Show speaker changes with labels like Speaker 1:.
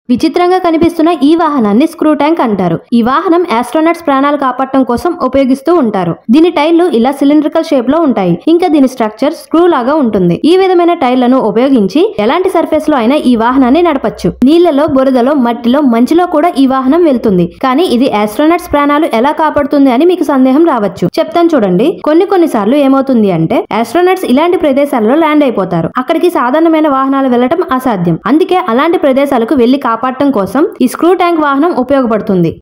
Speaker 1: విచిత్రంగా కనిపిస్తున్న ఈ వాహనాన్ని స్క్రూ ట్యాంక్ అంటారు ఈ వాహనం ఆస్ట్రోనట్స్ ప్రాణాలు కాపాడటం కోసం ఉపయోగిస్తూ ఉంటారు దీని టైర్లు ఇలా సిలిండ్రికల్ షేప్ లో ఉంటాయి ఇంకా దీని స్ట్రక్చర్ స్క్రూ లాగా ఉంటుంది ఈ విధమైన టైర్లను ఉపయోగించి ఎలాంటి సర్ఫేస్ లో అయినా ఈ వాహనాన్ని నడపచ్చు నీళ్లలో బురదలో మట్టిలో మంచులో కూడా ఈ వాహనం వెళ్తుంది కానీ ఇది ఆస్ట్రోనట్స్ ప్రాణాలు ఎలా కాపాడుతుంది అని మీకు సందేహం రావచ్చు చెప్తాను చూడండి కొన్ని కొన్ని సార్లు ఏమవుతుంది అంటే ఆస్ట్రోనట్స్ ఇలాంటి ప్రదేశాలలో ల్యాండ్ అయిపోతారు అక్కడికి సాధారణమైన వాహనాలు వెళ్లటం అసాధ్యం అందుకే అలాంటి ప్రదేశాలకు వెళ్లి కాపాడటం కోసం ఈ స్క్రూ ట్యాంక్ వాహనం ఉపయోగపడుతుంది